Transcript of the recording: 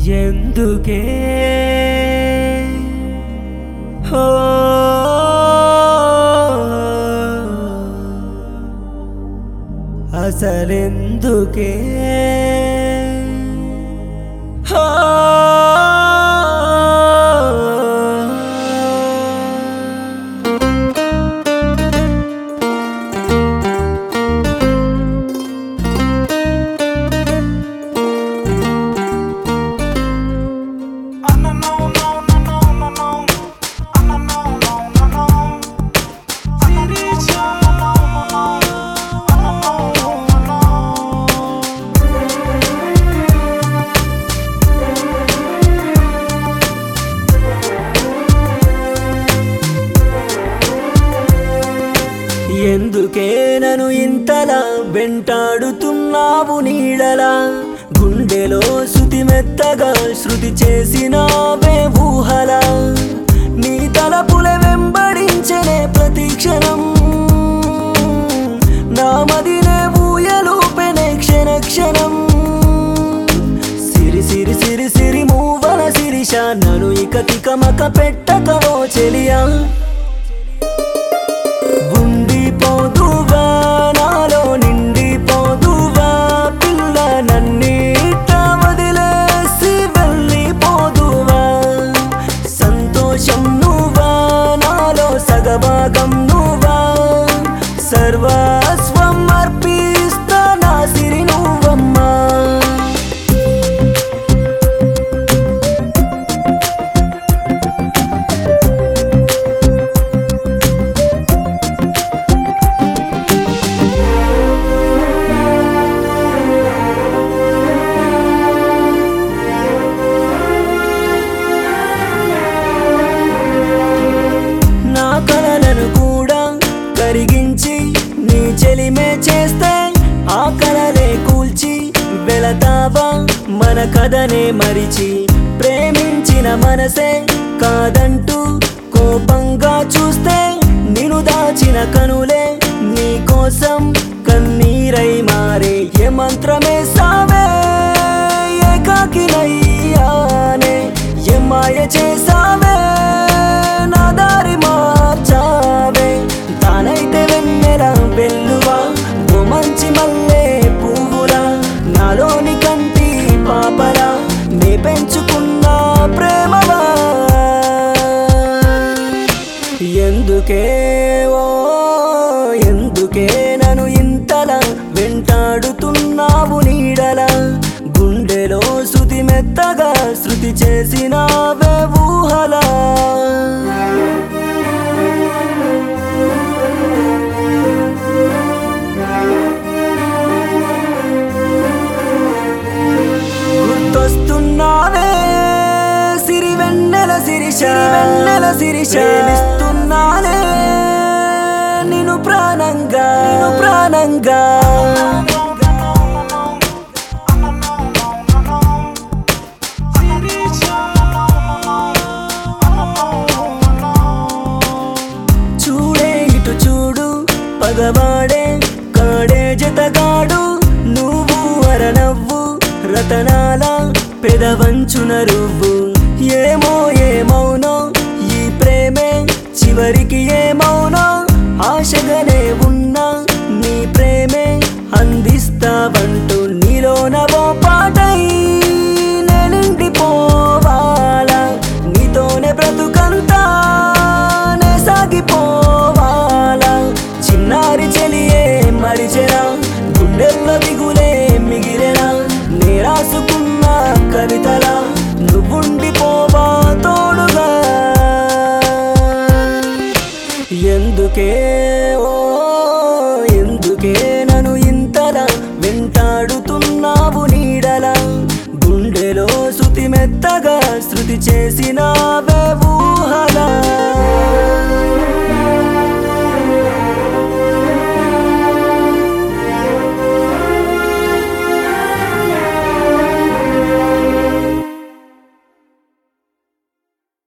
ఎందుకే ఓ అసలెందుకే ఓ ఎందుకే నన్ను ఇంతలా వెంటాడుతున్నావు నీడలా గుండెలో శృతి మెత్తగా శృతి చేసినావే ఊహలా నీ తలపుల వెంబడించనే ప్రతి క్షణం నా మదినే ఊయలూపెనే క్షణ క్షణం సిరి సిరి సిరి సిరి మూవల సిరిష నన్ను ఇక తికమక పెట్టకవో చెలియా ఉండిపోదువా నాలో నిండిపోదువా పిల్ల నన్నీట వదిలేసి వెళ్ళిపోదువా సంతోషం నువ్వా నాలో సగభాగం నువ్వా సర్వస్వం అర్పిస్తా నా సిరి నువ్వమ్మా నా కలలను కూడా కరిగించి నీ చెలిమే చేస్తే ఆ కలలే కూల్చి వెళతావా మన కథనే మరిచి ప్రేమించిన మనసే కాదంటూ కోపంగా చూస్తే నిన్ను దాచిన కనులే నీ కోసం కన్నీరై మారే ఏ మంత్రమే సావే ఏకాకినయ్యానే ఏ మాయ చేసావే నా దారి మార్చావే తానైతే వెన్నెల వెల్లువా ఓ మంచి మల్లె పువ్వులా నాలోని కంటి పాపలా నే పెంచుకున్న ప్రేమవా ఎందుకే ఓ ఎందుకే నన్ను ఇంతలా వెంటాడుతున్నావు నీడలా గుండెలో శృతి మెత్తగా శృతి చేసినావే ఊహలా గుర్తొస్తున్నావే సిరి వెన్నెల సిరిష వెన్నెల సిరిష ప్రేమిస్తున్నానే నిన్ను ప్రాణంగా నిన్ను ప్రాణంగా చూడే ఇటు చూడు పగవాడే కాడే జతగాడు నువ్వు అరనవ్వు రతనాల పెదవంచున రువ్వు ఏమో ఏమౌనో ఈ ప్రేమే చివరికి ఏమౌనో ఆశగానే ఉన్నా నీ ప్రేమే అందిస్తావంటూ నీలోన ఓ పాటై నేనిండిపోవాలా నీతోనే బ్రతుకంతా నే సాగిపోవాలా చిన్నారి చెలియే మరిచెరా గుండెల్లో దిగులే మిగిలిన నే రాసుకున్న కవితలా